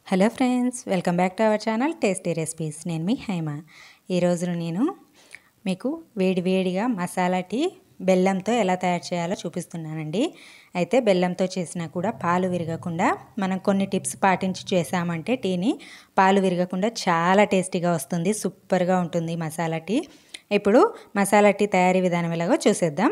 hello friends welcome back to our channel tasty recipes నేను మీ హైమ ఈరోజు నేను మీకు వేడి వేడిగా మసాలా టీ బెల్లంతో ఎలా తయారు చేయాలో చూపిస్తున్నానండి అయితే బెల్లంతో చేసినా కూడా పాలు విరగకుండా మనం కొన్ని టిప్స్ పాటించి చేసామంటే టీని పాలు విరగకుండా చాలా టేస్టీగా వస్తుంది సూపర్గా ఉంటుంది మసాలా టీ ఇప్పుడు మసాలా టీ తయారీ విధానం ఎలాగో చూసేద్దాం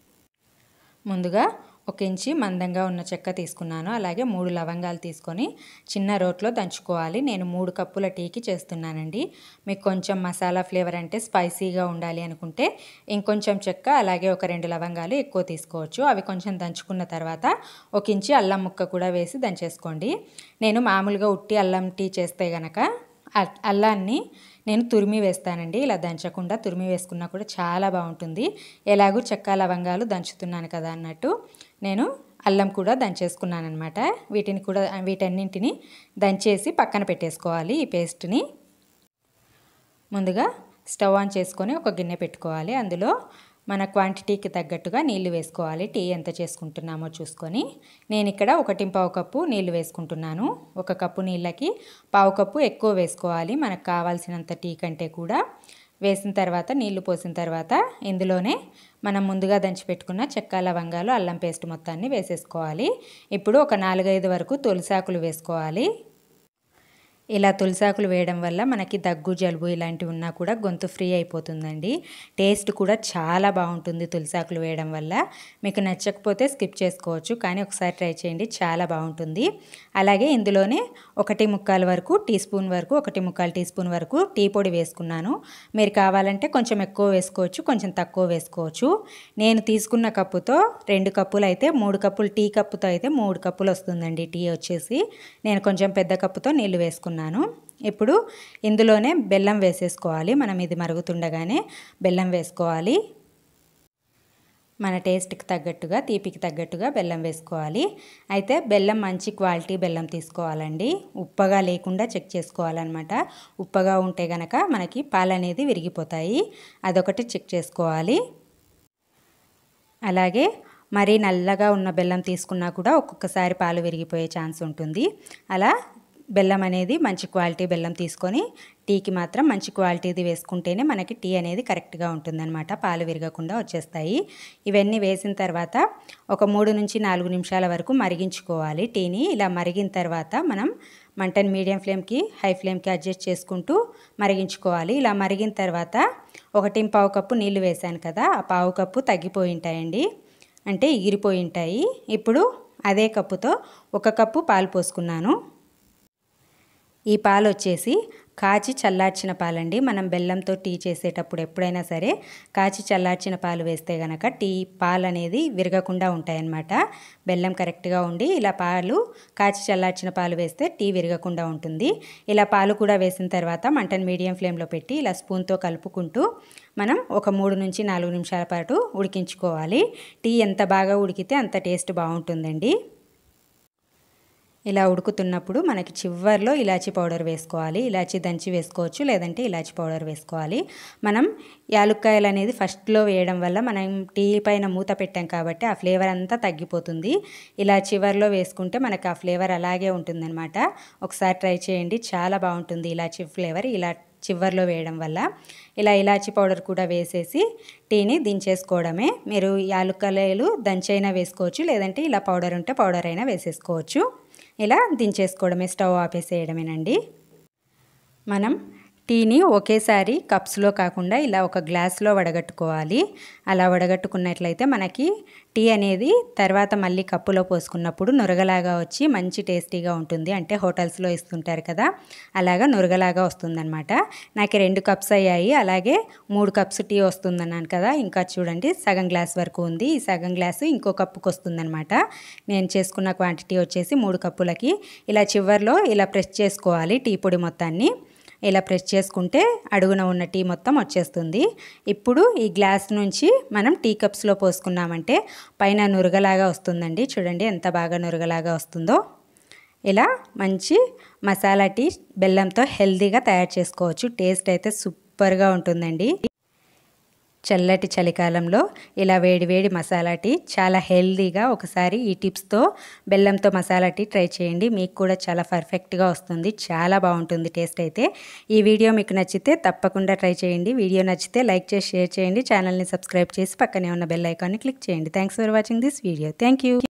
ముందుగా ఒక ఇంచి మందంగా ఉన్న చెక్క తీసుకున్నాను అలాగే మూడు లవంగాలు తీసుకొని చిన్న రోట్లో దంచుకోవాలి నేను మూడు కప్పుల టీకి చేస్తున్నానండి మీకు కొంచెం మసాలా ఫ్లేవర్ అంటే స్పైసీగా ఉండాలి అనుకుంటే ఇంకొంచెం చెక్క అలాగే ఒక రెండు లవంగాలు ఎక్కువ తీసుకోవచ్చు అవి కొంచెం దంచుకున్న తర్వాత ఒక ఇంచి అల్లం ముక్క కూడా వేసి దంచేసుకోండి నేను మామూలుగా ఉట్టి అల్లం టీ చేస్తే గనక అల్లాన్ని నేను తురిమి వేస్తానండి ఇలా దంచకుండా తురిమి వేసుకున్నా కూడా చాలా బాగుంటుంది ఎలాగూ చెక్క లవంగాలు దంచుతున్నాను కదా అన్నట్టు నేను అల్లం కూడా దంచేసుకున్నాను అనమాట వీటిని కూడా వీటన్నింటిని దంచేసి పక్కన పెట్టేసుకోవాలి ఈ పేస్ట్ని ముందుగా స్టవ్ ఆన్ చేసుకొని ఒక గిన్నె పెట్టుకోవాలి అందులో మన క్వాంటిటీకి తగ్గట్టుగా నీళ్లు వేసుకోవాలి టీ ఎంత చేసుకుంటున్నామో చూసుకొని నేను ఇక్కడ ఒకటి పావు కప్పు నీళ్లు వేసుకుంటున్నాను ఒక కప్పు నీళ్ళకి పావు కప్పు ఎక్కువ వేసుకోవాలి మనకు కావాల్సినంత టీ కంటే కూడా వేసిన తర్వాత నీళ్లు పోసిన తర్వాత ఇందులోనే మనం ముందుగా దంచి పెట్టుకున్న చెక్క లవంగాలు అల్లం పేస్ట్ మొత్తాన్ని వేసేసుకోవాలి ఇప్పుడు ఒక నాలుగైదు వరకు తొలిసాకులు వేసుకోవాలి ఇలా తులసాకులు వేయడం వల్ల మనకి దగ్గు జలుబు ఇలాంటివి ఉన్నా కూడా గొంతు ఫ్రీ అయిపోతుందండి టేస్ట్ కూడా చాలా బాగుంటుంది తులసాకులు వేయడం వల్ల మీకు నచ్చకపోతే స్కిప్ చేసుకోవచ్చు కానీ ఒకసారి ట్రై చేయండి చాలా బాగుంటుంది అలాగే ఇందులోనే ఒకటి ముక్కాల వరకు టీ స్పూన్ వరకు ఒకటి ముక్కాలు టీ స్పూన్ వరకు టీ పొడి వేసుకున్నాను మీరు కావాలంటే కొంచెం ఎక్కువ వేసుకోవచ్చు కొంచెం తక్కువ వేసుకోవచ్చు నేను తీసుకున్న కప్పుతో రెండు కప్పులు అయితే మూడు కప్పులు టీ కప్పుతో అయితే మూడు కప్పులు వస్తుందండి టీ వచ్చేసి నేను కొంచెం పెద్ద కప్పుతో నీళ్లు వేసుకున్నాను వేసుకున్నాను ఇప్పుడు ఇందులోనే బెల్లం వేసేసుకోవాలి మనం ఇది మరుగుతుండగానే బెల్లం వేసుకోవాలి మన టేస్ట్కి తగ్గట్టుగా తీపికి తగ్గట్టుగా బెల్లం వేసుకోవాలి అయితే బెల్లం మంచి క్వాలిటీ బెల్లం తీసుకోవాలండి ఉప్పగా లేకుండా చెక్ చేసుకోవాలన్నమాట ఉప్పగా ఉంటే గనక మనకి పాలు అనేది విరిగిపోతాయి అదొకటి చెక్ చేసుకోవాలి అలాగే మరీ నల్లగా ఉన్న బెల్లం తీసుకున్నా కూడా ఒక్కొక్కసారి పాలు విరిగిపోయే ఛాన్స్ ఉంటుంది అలా బెల్లం అనేది మంచి క్వాలిటీ బెల్లం తీసుకొని టీకి మాత్రం మంచి క్వాలిటీది వేసుకుంటేనే మనకి టీ అనేది కరెక్ట్గా ఉంటుందన్నమాట పాలు విరగకుండా వచ్చేస్తాయి ఇవన్నీ వేసిన తర్వాత ఒక మూడు నుంచి నాలుగు నిమిషాల వరకు మరిగించుకోవాలి టీని ఇలా మరిగిన తర్వాత మనం మంటని మీడియం ఫ్లేమ్కి హై ఫ్లేమ్కి అడ్జస్ట్ చేసుకుంటూ మరిగించుకోవాలి ఇలా మరిగిన తర్వాత ఒకటి పావు కప్పు నీళ్లు వేశాను కదా ఆ పావు కప్పు తగ్గిపోయి ఉంటాయండి అంటే ఎగిరిపోయి ఉంటాయి ఇప్పుడు అదే కప్పుతో ఒక కప్పు పాలు పోసుకున్నాను ఈ పాలు వచ్చేసి కాచి చల్లార్చిన పాలండి మనం బెల్లంతో టీ చేసేటప్పుడు ఎప్పుడైనా సరే కాచి చల్లార్చిన పాలు వేస్తే గనక టీ పాలు అనేది విరగకుండా ఉంటాయన్నమాట బెల్లం కరెక్ట్గా ఉండి ఇలా పాలు కాచి చల్లార్చిన పాలు వేస్తే టీ విరగకుండా ఉంటుంది ఇలా పాలు కూడా వేసిన తర్వాత మంటను మీడియం ఫ్లేమ్లో పెట్టి ఇలా స్పూన్తో కలుపుకుంటూ మనం ఒక మూడు నుంచి నాలుగు నిమిషాల పాటు ఉడికించుకోవాలి టీ ఎంత బాగా ఉడికితే అంత టేస్ట్ బాగుంటుందండి ఇలా ఉడుకుతున్నప్పుడు మనకి చివర్లో ఇలాచీ పౌడర్ వేసుకోవాలి ఇలాచీ దంచి వేసుకోవచ్చు లేదంటే ఇలాచీ పౌడర్ వేసుకోవాలి మనం యాలుక్కాయలు అనేది ఫస్ట్లో వేయడం వల్ల మనం టీ పైన మూత పెట్టాం కాబట్టి ఆ ఫ్లేవర్ అంతా తగ్గిపోతుంది ఇలా చివర్లో వేసుకుంటే మనకు ఆ ఫ్లేవర్ అలాగే ఉంటుందన్నమాట ఒకసారి ట్రై చేయండి చాలా బాగుంటుంది ఇలాచీ ఫ్లేవర్ ఇలా చివర్లో వేయడం వల్ల ఇలా ఇలాచి పౌడర్ కూడా వేసేసి టీని దించేసుకోవడమే మీరు యాలుక్కలేలు దంచైనా వేసుకోవచ్చు లేదంటే ఇలా పౌడర్ ఉంటే పౌడర్ అయినా వేసేసుకోవచ్చు ఇలా దించేసుకోవడమే స్టవ్ ఆపేసేయడమేనండి మనం టీని ఒకేసారి కప్స్లో కాకుండా ఇలా ఒక గ్లాస్లో వడగట్టుకోవాలి అలా వడగట్టుకున్నట్లయితే మనకి టీ అనేది తర్వాత మళ్ళీ కప్పులో పోసుకున్నప్పుడు నురగలాగా వచ్చి మంచి టేస్టీగా ఉంటుంది అంటే హోటల్స్లో ఇస్తుంటారు కదా అలాగా నురగలాగా వస్తుందన్నమాట నాకు రెండు కప్స్ అయ్యాయి అలాగే మూడు కప్స్ టీ వస్తుందన్నాను కదా ఇంకా చూడండి సగం గ్లాస్ వరకు ఉంది ఈ సగం గ్లాసు ఇంకో కప్పుకి వస్తుందన్నమాట నేను చేసుకున్న క్వాంటిటీ వచ్చేసి మూడు కప్పులకి ఇలా చివర్లో ఇలా ప్రెస్ చేసుకోవాలి టీ పొడి మొత్తాన్ని ఇలా ప్రెస్ చేసుకుంటే అడుగున ఉన్న టీ మొత్తం వచ్చేస్తుంది ఇప్పుడు ఈ గ్లాస్ నుంచి మనం టీ కప్స్లో పోసుకున్నామంటే పైన నురగలాగా వస్తుందండి చూడండి ఎంత బాగా నురగలాగా వస్తుందో ఇలా మంచి మసాలా టీ బెల్లంతో హెల్తీగా తయారు చేసుకోవచ్చు టేస్ట్ అయితే సూపర్గా ఉంటుందండి చల్లటి చలికాలంలో ఇలా వేడి వేడి మసాలా టీ చాలా హెల్దీగా ఒకసారి ఈ టిప్స్తో బెల్లంతో మసాలా టీ ట్రై చేయండి మీకు కూడా చాలా పర్ఫెక్ట్గా వస్తుంది చాలా బాగుంటుంది టేస్ట్ అయితే ఈ వీడియో మీకు నచ్చితే తప్పకుండా ట్రై చేయండి వీడియో నచ్చితే లైక్ చేసి షేర్ చేయండి ఛానల్ని సబ్స్క్రైబ్ చేసి పక్కనే ఉన్న బెల్ ఐకాన్ని క్లిక్ చేయండి thanks for watching this video thank you